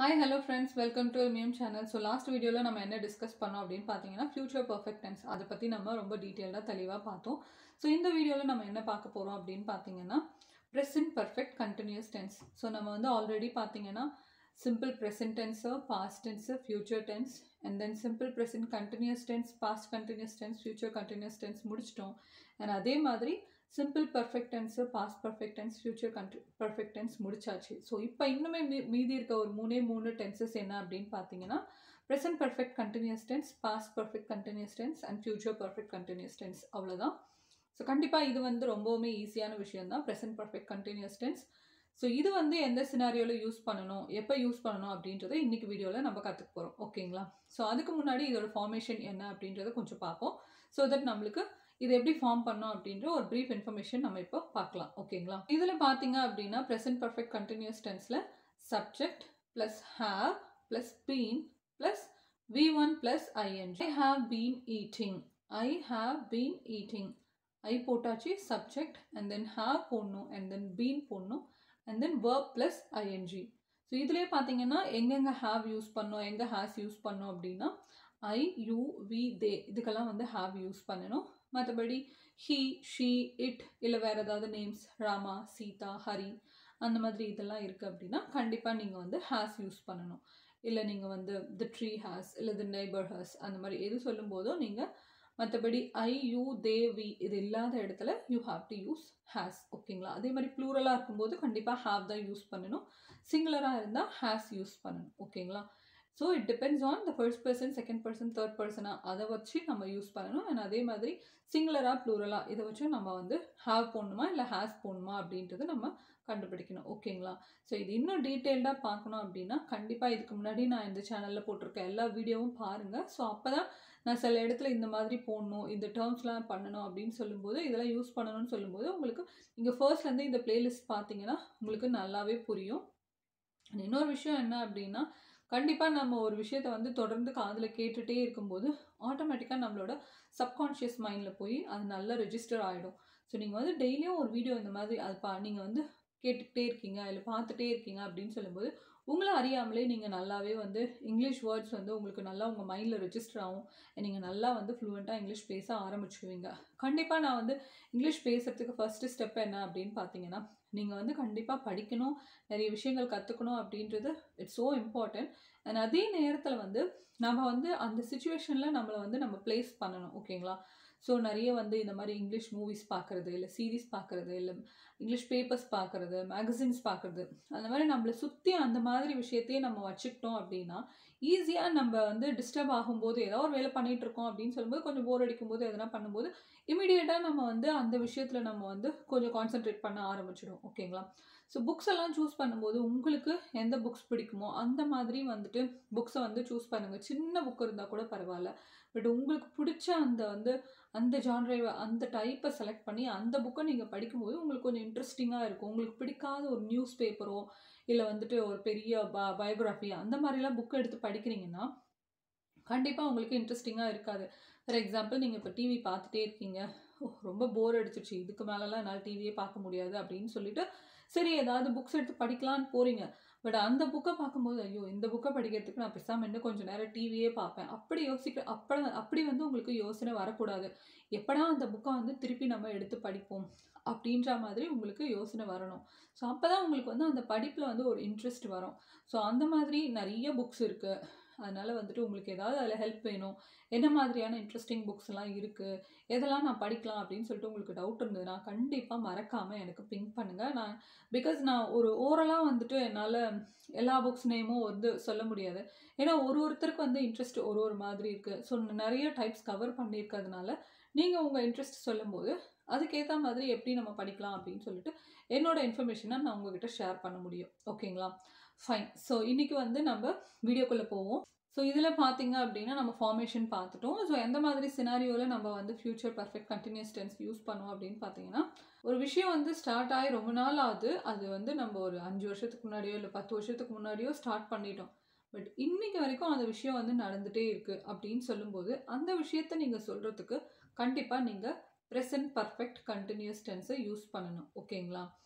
Hi hello friends welcome to மியம் channel so last வீடியோவில் நம்ம என்ன டிஸ்கஸ் பண்ணோம் அப்படின்னு பார்த்தீங்கன்னா ஃபியூச்சர் பர்ஃபெக்ட் டென்ஸ் அதை பற்றி நம்ம ரொம்ப டீட்டெயிலாக தெளிவாக பார்த்தோம் ஸோ இந்த வீடியோவில் நம்ம என்ன பார்க்க போகிறோம் அப்படின்னு பார்த்தீங்கன்னா present perfect continuous tense so நம்ம வந்து ஆல்ரெடி பார்த்தீங்கன்னா simple present tense past tense future tense and then simple present continuous tense past continuous tense future continuous tense முடிச்சிட்டோம் அண்ட் அதே மாதிரி simple perfect tense past perfect tense future country perfect tense முடிச்சாச்சு so இப்போ இன்னுமே me- மீதி இருக்க ஒரு மூணே மூணு டென்சஸ் என்ன அப்படின்னு பார்த்தீங்கன்னா present perfect continuous tense past perfect continuous tense and future perfect continuous tense அவ்வளோதான் ஸோ கண்டிப்பாக இது வந்து ரொம்பவுமே ஈஸியான விஷயம் தான் present perfect continuous tense so இது வந்து எந்த சினாரியோவில் யூஸ் பண்ணணும் எப்போ யூஸ் பண்ணணும் அப்படின்றத இன்னைக்கு வீடியோவில் நம்ம கற்றுக்க போகிறோம் ஓகேங்களா ஸோ அதுக்கு முன்னாடி இதோட ஃபார்மேஷன் என்ன அப்படின்றத கொஞ்சம் பார்ப்போம் ஸோ தட் நம்மளுக்கு இது எப்படி ஃபார்ம் பண்ணோம் அப்படின்ற ஒரு ப்ரீஃப் இன்ஃபர்மேஷன் நம்ம இப்போ பார்க்கலாம் ஓகேங்களா இதில் பார்த்தீங்க அப்படின்னா ப்ரெசன்ட் பர்ஃபெக்ட் கண்டினியூஸ் டென்ஸில் subject plus have plus been plus V one plus ING I have been eating I have been eating I போட்டாச்சு சப்ஜெக்ட் அண்ட் தென் ஹாவ் போடணும் அண்ட் தென் பீன் போடணும் and then verb plus ING so இதுலேயே பார்த்தீங்கன்னா எங்கெங்கே have use பண்ணோம் எங்கே has use பண்ணோம் அப்படின்னா ஐ யூ வி தே இதுக்கெல்லாம் வந்து ஹாவ் யூஸ் பண்ணணும் மற்றபடி ஹீ ஷீ இட் இல்லை வேறு ஏதாவது நேம்ஸ் ராமா சீதா ஹரி அந்த மாதிரி இதெல்லாம் இருக்குது அப்படின்னா கண்டிப்பாக நீங்கள் வந்து ஹேஸ் யூஸ் பண்ணணும் இல்லை நீங்கள் வந்து தி ட்ரீ ஹேஸ் இல்லை தி நெய்பர் ஹேஸ் அந்த மாதிரி எது சொல்லும்போதோ நீங்கள் மற்றபடி ஐ யூ தே வி இது இல்லாத இடத்துல you have to use has ஓகேங்களா அதே மாதிரி ப்ளூரலாக இருக்கும்போது கண்டிப்பாக ஹாவ் தான் யூஸ் பண்ணணும் சிங்குலராக இருந்தால் ஹேஸ் யூஸ் பண்ணணும் ஓகேங்களா so it depends on the first person second person third பர்சனாக அதை வச்சு நம்ம யூஸ் பண்ணணும் அண்ட் அதே மாதிரி சிங்குலராக ப்ளூரலாக இதை வச்சு நம்ம வந்து ஹாவ் போடணுமா இல்லை ஹேஸ் போடணுமா அப்படின்றது நம்ம கண்டுபிடிக்கணும் ஓகேங்களா ஸோ இது இன்னும் டீட்டெயில்டாக பார்க்கணும் அப்படின்னா கண்டிப்பாக இதுக்கு முன்னாடி நான் இந்த சேனலில் போட்டிருக்க எல்லா வீடியோவும் பாருங்கள் ஸோ அப்போ தான் நான் சில இடத்துல இந்த மாதிரி போடணும் இந்த டேர்ம்ஸ்லாம் பண்ணணும் அப்படின்னு சொல்லும்போது இதெல்லாம் யூஸ் பண்ணணும்னு சொல்லும்போது உங்களுக்கு நீங்கள் ஃபர்ஸ்ட்லேருந்து இந்த பிளேலிஸ்ட் பார்த்தீங்கன்னா உங்களுக்கு நல்லாவே புரியும் And இன்னொரு விஷயம் என்ன அப்படின்னா கண்டிப்பாக நம்ம ஒரு விஷயத்தை வந்து தொடர்ந்து காதில் கேட்டுகிட்டே இருக்கும்போது ஆட்டோமேட்டிக்காக நம்மளோட சப்கான்ஷியஸ் மைண்டில் போய் அது நல்லா ரெஜிஸ்டர் ஆகிடும் ஸோ நீங்கள் வந்து டெய்லியும் ஒரு வீடியோ இந்த மாதிரி அது பா நீங்கள் வந்து கேட்டுக்கிட்டே இருக்கீங்க இல்லை பார்த்துட்டே இருக்கீங்க அப்படின்னு சொல்லும்போது உங்களை அறியாமலே நீங்கள் நல்லாவே வந்து இங்கிலீஷ் வேர்ட்ஸ் வந்து உங்களுக்கு நல்லா உங்கள் மைண்டில் ரெஜிஸ்டர் ஆகும் நீங்கள் நல்லா வந்து ஃப்ளூவெண்ட்டாக இங்கிலீஷ் பேச ஆரம்பிச்சுக்குவீங்க கண்டிப்பாக நான் வந்து இங்கிலீஷ் பேசுகிறதுக்கு ஃபஸ்ட்டு ஸ்டெப் என்ன அப்படின்னு பார்த்தீங்கன்னா நீங்கள் வந்து கண்டிப்பாக படிக்கணும் நிறைய விஷயங்கள் கற்றுக்கணும் அப்படின்றது இட்ஸ் ஸோ இம்பார்ட்டன்ட் அண்ட் அதே நேரத்தில் வந்து நம்ம வந்து அந்த சுச்சுவேஷனில் நம்மளை வந்து நம்ம ப்ளேஸ் பண்ணணும் ஓகேங்களா ஸோ நிறைய வந்து இந்த மாதிரி இங்கிலீஷ் மூவிஸ் பார்க்குறது இல்லை சீரீஸ் பார்க்குறது இல்லை இங்கிலீஷ் பேப்பர்ஸ் பார்க்குறது மேகசின்ஸ் பார்க்குறது அந்த மாதிரி நம்மளை சுற்றி அந்த மாதிரி விஷயத்தையே நம்ம வச்சுக்கிட்டோம் அப்படின்னா ஈஸியாக நம்ம வந்து டிஸ்டர்ப் ஆகும்போது ஏதோ ஒரு வேலை பண்ணிகிட்டு இருக்கோம் அப்படின்னு சொல்லும்போது கொஞ்சம் போர் அடிக்கும்போது எதனா பண்ணும்போது இமிடியேட்டாக நம்ம வந்து அந்த விஷயத்தில் நம்ம வந்து கொஞ்சம் கான்சென்ட்ரேட் பண்ண ஆரம்பிச்சிடும் ஓகேங்களா ஸோ புக்ஸ் எல்லாம் சூஸ் பண்ணும்போது உங்களுக்கு எந்த புக்ஸ் பிடிக்குமோ அந்த மாதிரி வந்துட்டு புக்ஸை வந்து சூஸ் பண்ணுங்கள் சின்ன புக் இருந்தால் கூட பரவாயில்ல பட் உங்களுக்கு பிடிச்ச அந்த வந்து அந்த ஜான்ரை அந்த டைப்பை செலக்ட் பண்ணி அந்த புக்கை நீங்கள் படிக்கும்போது உங்களுக்கு கொஞ்சம் இன்ட்ரெஸ்டிங்காக இருக்கும் உங்களுக்கு பிடிக்காத ஒரு நியூஸ் பேப்பரோ இல்லை வந்துட்டு ஒரு பெரிய ப பயோகிராஃபி அந்த மாதிரிலாம் புக் எடுத்து படிக்கிறீங்கன்னா கண்டிப்பாக உங்களுக்கு இன்ட்ரெஸ்டிங்காக இருக்காது ஃபார் எக்ஸாம்பிள் நீங்கள் இப்போ டிவி பார்த்துட்டே இருக்கீங்க "ஓ, ரொம்ப போர் அடிச்சிருச்சு இதுக்கு மேலெலாம் என்னால் டிவியே பார்க்க முடியாது அப்படின்னு சொல்லிட்டு சரி ஏதாவது புக்ஸ் எடுத்து படிக்கலான்னு போகிறீங்க பட் அந்த புக்கை பார்க்கும்போது ஐயோ இந்த புக்கை படிக்கிறதுக்கு நான் பேசாமல் இன்னும் கொஞ்சம் நேரம் டிவியே பார்ப்பேன் அப்படி யோசிக்க அப்படி அப்படி வந்து உங்களுக்கு யோசனை வரக்கூடாது எப்படா அந்த புக்கை வந்து திருப்பி நம்ம எடுத்து படிப்போம் அப்படின்ற மாதிரி உங்களுக்கு யோசனை வரணும் ஸோ அப்போ தான் உங்களுக்கு வந்து அந்த படிப்பில் வந்து ஒரு இன்ட்ரெஸ்ட் வரும் ஸோ அந்த மாதிரி நிறைய புக்ஸ் இருக்குது அதனால் வந்துட்டு உங்களுக்கு ஏதாவது அதில் ஹெல்ப் வேணும் என்ன மாதிரியான இன்ட்ரெஸ்டிங் புக்ஸ் எல்லாம் இருக்குது எதெல்லாம் நான் படிக்கலாம் அப்படின்னு சொல்லிட்டு உங்களுக்கு டவுட் இருந்ததுன்னா கண்டிப்பாக மறக்காமல் எனக்கு பிங்க் பண்ணுங்கள் நான் பிகாஸ் நான் ஒரு ஓரலாக வந்துட்டு என்னால் எல்லா புக்ஸ் நேமும் வந்து சொல்ல முடியாது ஏன்னா ஒரு ஒருத்தருக்கு வந்து இன்ட்ரெஸ்ட் ஒரு ஒரு மாதிரி இருக்குது ஸோ நிறைய டைப்ஸ் கவர் பண்ணியிருக்கிறதுனால நீங்கள் உங்கள் இன்ட்ரெஸ்ட் சொல்லும்போது அதுக்கேற்ற மாதிரி எப்படி நம்ம படிக்கலாம் அப்படின்னு சொல்லிட்டு என்னோட இன்ஃபர்மேஷனை நான் உங்ககிட்ட ஷேர் பண்ண முடியும் ஓகேங்களா ஃபைன் ஸோ இன்றைக்கி வந்து நம்ம வீடியோக்குள்ளே போவோம் ஸோ இதில் பார்த்தீங்க அப்படின்னா நம்ம ஃபார்மேஷன் பார்த்துட்டோம் ஸோ எந்த மாதிரி சினாரியோவில் நம்ம வந்து future perfect continuous tense use பண்ணுவோம் அப்படின்னு பார்த்தீங்கன்னா ஒரு விஷயம் வந்து ஸ்டார்ட் ஆகி ரொம்ப நாள் ஆகுது அது வந்து நம்ம ஒரு அஞ்சு வருஷத்துக்கு முன்னாடியோ இல்லை பத்து வருஷத்துக்கு முன்னாடியோ ஸ்டார்ட் பண்ணிட்டோம் பட் இன்னைக்கு வரைக்கும் அந்த விஷயம் வந்து நடந்துகிட்டே இருக்குது அப்படின்னு சொல்லும்போது அந்த விஷயத்தை நீங்கள் சொல்கிறதுக்கு கண்டிப்பாக நீங்கள் ப்ரெசன்ட் பர்ஃபெக்ட் கண்டினியூஸ் டென்ஸை யூஸ் பண்ணணும் ஓகேங்களா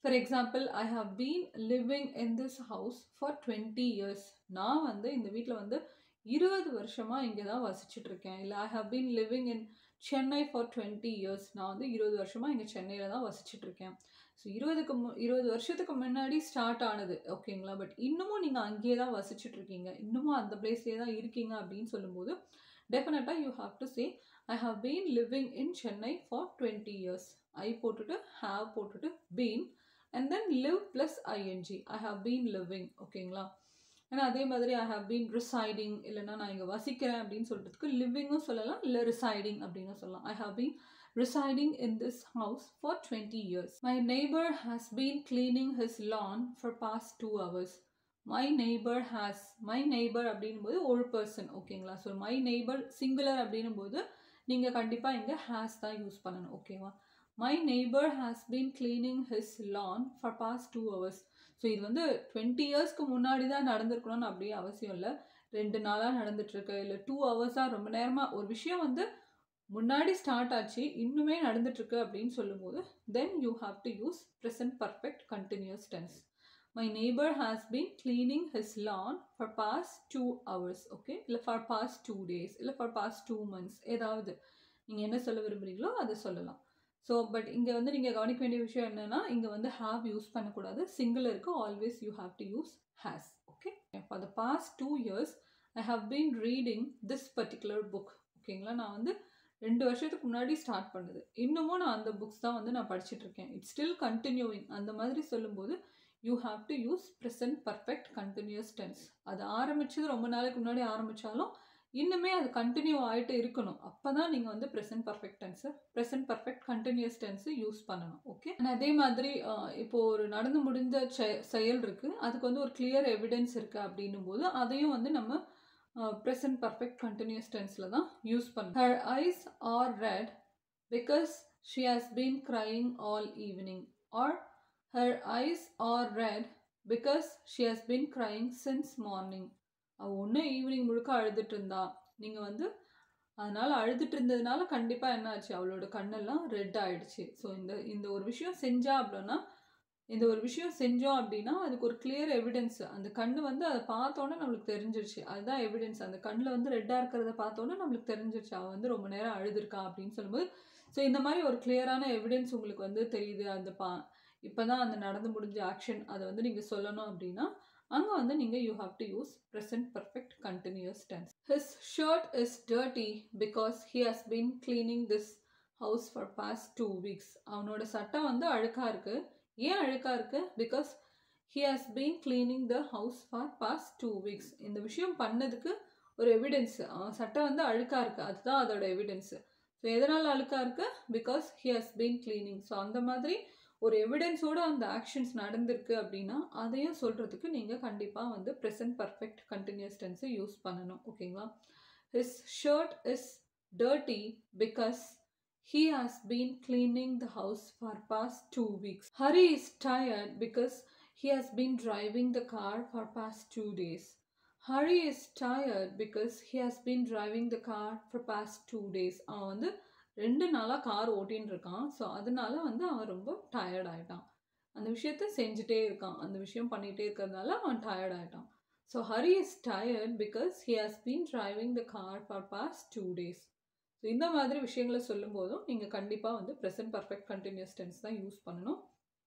for example I have been living in this house for twenty years நான் வந்து இந்த வீட்டில் வந்து இருபது வருஷமாக இங்கே தான் வசிச்சுட்டு இருக்கேன் இல்லை I have been living in Chennai for twenty years நான் வந்து இருபது வருஷமாக இங்கே சென்னையில் தான் வசிச்சுட்டு இருக்கேன் ஸோ இருபதுக்கு மு இருபது வருஷத்துக்கு முன்னாடி ஸ்டார்ட் ஆனது ஓகேங்களா பட் இன்னமும் நீங்கள் அங்கேயே தான் வசிச்சுட்டு இருக்கீங்க இன்னமும் அந்த பிளேஸ்லேயே தான் இருக்கீங்க அப்படின்னு சொல்லும்போது டெஃபினட்டாக you have to say I have been living in Chennai for twenty years I போட்டுட்டு ஹாவ் போட்டுட்டு been and then live plus ING I have been living ஓகேங்களா ஏன்னா அதே மாதிரி ஐ ஹவ் பீன் ரிசைடிங் இல்லைன்னா நான் இங்கே வசிக்கிறேன் அப்படின்னு சொல்கிறதுக்கு லிவிங்கும் சொல்லலாம் இல்லை ரிசைடிங் அப்படின்னு சொல்லலாம் I have been residing in this house for 20 years. My neighbor has been cleaning his lawn for past two hours. My neighbor has my neighbor அப்படின்னும்போது ஒரு பர்சன் ஓகேங்களா ஸோ மை நெய்பர் சிங்குலர் அப்படின்னும் போது நீங்கள் கண்டிப்பாக இங்கே ஹேஸ் தான் use பண்ணணும் ஓகேவா my neighbour has been cleaning his lawn for past two hours so இது வந்து டுவெண்ட்டி இயர்ஸ்க்கு முன்னாடி தான் நடந்திருக்கணும்னு அப்படியே அவசியம் இல்லை ரெண்டு நாளாக நடந்துட்டுருக்கு இல்லை டூ ஹவர்ஸாக ரொம்ப நேரமாக ஒரு விஷயம் வந்து முன்னாடி ஸ்டார்ட் ஆச்சு இன்னுமே நடந்துட்டுருக்கு அப்படின்னு சொல்லும்போது then you have to use present perfect continuous tense my neighbour has been cleaning his lawn for past two hours okay இல்லை ஃபார் பாஸ்ட் டூ டேஸ் இல்லை ஃபார் பாஸ்ட் டூ மந்த்ஸ் ஏதாவது நீங்கள் என்ன சொல்ல விரும்புகிறீங்களோ அதை சொல்லலாம் ஸோ பட் இங்கே வந்து நீங்கள் கவனிக்க வேண்டிய விஷயம் என்னென்னா இங்கே வந்து ஹாவ் யூஸ் பண்ணக்கூடாது சிங்கிளருக்கு always you have to use has okay for the past two years I have been reading this particular book ஓகேங்களா நான் வந்து ரெண்டு வருஷத்துக்கு முன்னாடி ஸ்டார்ட் பண்ணுது இன்னமும் நான் அந்த புக்ஸ் தான் வந்து நான் படிச்சுட்டு இருக்கேன் இட்ஸ் ஸ்டில் கண்டினியூவிங் அந்த மாதிரி சொல்லும்போது you have to use present perfect continuous tense அது ஆரம்பிச்சது ரொம்ப நாளைக்கு முன்னாடி ஆரம்பித்தாலும் இன்னுமே அது கண்டினியூ ஆகிட்டு இருக்கணும் அப்போ தான் நீங்கள் வந்து present perfect tense present perfect continuous tense use பண்ணணும் ஓகே அதே மாதிரி இப்போது ஒரு நடந்து முடிந்த செயல் இருக்குது அதுக்கு வந்து ஒரு கிளியர் எவிடன்ஸ் இருக்குது அப்படின்னும் போது அதையும் வந்து நம்ம ப்ரெசன்ட் பர்ஃபெக்ட் கண்டினியூஸ் டென்ஸில் தான் யூஸ் பண்ணணும் her eyes are red because she has been crying all evening or her eyes are red because she has been crying since morning அவள் ஒன்று ஈவினிங் முழுக்க அழுதுட்டு இருந்தா நீங்கள் வந்து அதனால் அழுதுட்டு இருந்ததுனால கண்டிப்பாக என்ன ஆச்சு அவளோட கண்ணெல்லாம் ரெட் ஆயிடுச்சு ஸோ இந்த இந்த ஒரு விஷயம் செஞ்சா அப்படின்னா இந்த ஒரு விஷயம் செஞ்சோம் அப்படின்னா அதுக்கு ஒரு கிளியர் எவிடன்ஸ் அந்த கண்ணு வந்து அதை பார்த்தோன்னே நம்மளுக்கு தெரிஞ்சிருச்சு அதுதான் எவிடன்ஸ் அந்த கண்ணில் வந்து ரெட்டாக இருக்கிறத பார்த்தோன்னே நம்மளுக்கு தெரிஞ்சிருச்சு அவள் வந்து ரொம்ப நேரம் அழுதுருக்கா அப்படின்னு சொல்லும்போது ஸோ இந்த மாதிரி ஒரு கிளியரான எவிடன்ஸ் உங்களுக்கு வந்து தெரியுது அந்த பா இப்போ தான் அந்த நடந்து முடிஞ்ச ஆக்ஷன் அதை வந்து நீங்கள் சொல்லணும் அப்படின்னா அங்கே வந்து நீங்கள் you have to use present perfect continuous tense his shirt is dirty because he has been cleaning this house for past two weeks அவனோட சட்டை வந்து அழுக்காக இருக்குது ஏன் அழுக்காக இருக்குது because he has been cleaning the house for past two weeks இந்த விஷயம் பண்ணதுக்கு ஒரு எவிடன்ஸ் அவன் சட்டை வந்து அழுக்காக இருக்குது அதுதான் அதோட எவிடன்ஸு ஸோ எதனால் அழுக்காக இருக்குது because he has been cleaning so அந்த மாதிரி ஒரு எவிடன்ஸோடு அந்த ஆக்ஷன்ஸ் நடந்திருக்கு அப்படின்னா அதையும் சொல்கிறதுக்கு நீங்கள் கண்டிப்பாக வந்து ப்ரெசன்ட் பர்ஃபெக்ட் கண்டினியூஸ் டென்ஸை யூஸ் பண்ணணும் ஓகேங்களா his shirt is dirty because He has been cleaning the house for past two weeks. Hari is tired because he has been driving the car for past two days. Hari is tired because he has been driving the car for past two days. அவன் வந்து ரெண்டு நாளாக car ஓட்டின்னு இருக்கான் so அதனால வந்து அவன் ரொம்ப டயர்ட் ஆகிட்டான் அந்த விஷயத்த செஞ்சுட்டே இருக்கான் அந்த விஷயம் பண்ணிகிட்டே இருக்கிறதுனால அவன் டயர்ட் ஆகிட்டான் so Hari is tired because he has been driving the car for past two days so இந்த மாதிரி விஷயங்களை சொல்லும்போதும் நீங்கள் கண்டிப்பாக வந்து ப்ரெசன்ட் பர்ஃபெக்ட் கண்டினியூஸ் டென்ஸ் தான் யூஸ் பண்ணணும்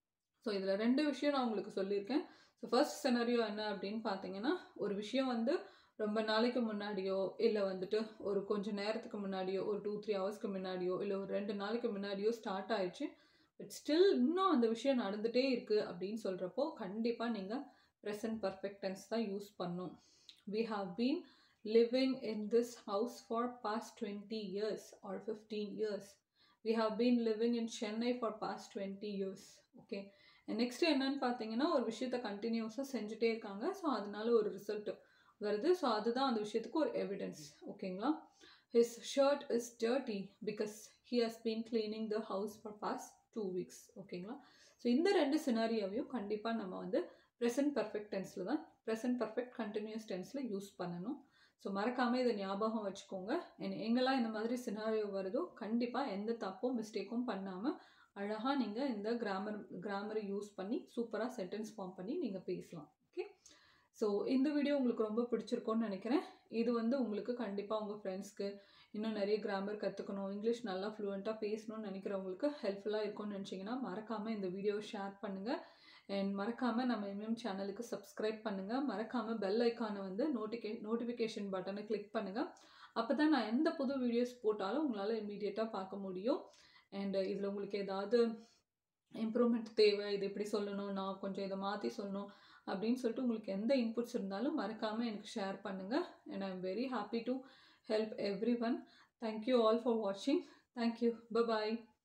ஸோ இதில் ரெண்டு விஷயம் நான் உங்களுக்கு சொல்லியிருக்கேன் ஸோ ஃபர்ஸ்ட் செனரியோ என்ன அப்படின்னு பார்த்தீங்கன்னா ஒரு விஷயம் வந்து ரொம்ப நாளைக்கு முன்னாடியோ இல்லை வந்துட்டு ஒரு கொஞ்சம் நேரத்துக்கு முன்னாடியோ ஒரு டூ த்ரீ ஹவர்ஸ்க்கு முன்னாடியோ இல்லை ஒரு ரெண்டு நாளைக்கு முன்னாடியோ ஸ்டார்ட் ஆயிடுச்சு பட் ஸ்டில் இன்னும் அந்த விஷயம் நடந்துகிட்டே இருக்குது அப்படின்னு சொல்கிறப்போ கண்டிப்பாக நீங்கள் ப்ரெசன்ட் பர்ஃபெக்ட் டென்ஸ் தான் யூஸ் பண்ணும் we have been living in this house for past 20 years or 15 years we have been living in chennai for past 20 years okay next என்னன்னு பார்த்தீங்கன்னா ஒரு விஷயத்த கண்டினியூஸாக செஞ்சுட்டே இருக்காங்க ஸோ அதனால ஒரு ரிசல்ட் வருது ஸோ அதுதான் அந்த விஷயத்துக்கு ஒரு எவிடன்ஸ் ஓகேங்களா his shirt is dirty because he has been cleaning the house for past two weeks ஓகேங்களா ஸோ இந்த ரெண்டு சினாரியாவையும் கண்டிப்பாக நம்ம வந்து ப்ரெசன்ட் பர்ஃபெக்ட் டென்ஸில் தான் ப்ரெசன்ட் பர்ஃபெக்ட் கண்டினியூஸ் டென்ஸில் யூஸ் பண்ணணும் ஸோ மறக்காமல் இதை ஞாபகம் வச்சுக்கோங்க எங்கெல்லாம் இந்த மாதிரி சினாரியோ வருதோ கண்டிப்பாக எந்த தப்பும் மிஸ்டேக்கும் பண்ணாமல் அழகாக நீங்கள் இந்த கிராமர் கிராமரை யூஸ் பண்ணி சூப்பராக சென்டென்ஸ் ஃபார்ம் பண்ணி நீங்கள் பேசலாம் ஓகே ஸோ இந்த வீடியோ உங்களுக்கு ரொம்ப பிடிச்சிருக்கோன்னு நினைக்கிறேன் இது வந்து உங்களுக்கு கண்டிப்பாக உங்கள் ஃப்ரெண்ட்ஸ்க்கு இன்னும் நிறைய கிராமர் கற்றுக்கணும் இங்கிலீஷ் நல்லா ஃப்ளூயண்ட்டாக பேசணும்னு நினைக்கிறவங்களுக்கு ஹெல்ப்ஃபுல்லாக இருக்கும்னு நினச்சிங்கன்னா மறக்காமல் இந்த வீடியோவை ஷேர் பண்ணுங்கள் அண்ட் மறக்காமல் நம்ம எம்எம் சேனலுக்கு சப்ஸ்கிரைப் பண்ணுங்கள் மறக்காமல் பெல் ஐக்கானை வந்து நோட்டிகே நோட்டிஃபிகேஷன் பட்டனை கிளிக் பண்ணுங்கள் அப்போ தான் நான் எந்த புது வீடியோஸ் போட்டாலும் உங்களால் இம்மீடியட்டாக பார்க்க முடியும் அண்ட் இதில் உங்களுக்கு ஏதாவது இம்ப்ரூவ்மெண்ட் தேவை இது எப்படி சொல்லணும் நான் கொஞ்சம் இதை மாற்றி சொல்லணும் அப்படின்னு சொல்லிட்டு உங்களுக்கு எந்த இன்புட்ஸ் இருந்தாலும் மறக்காமல் எனக்கு ஷேர் பண்ணுங்கள் and I am very happy to help everyone. Thank you all for watching. Thank you. Bye bye.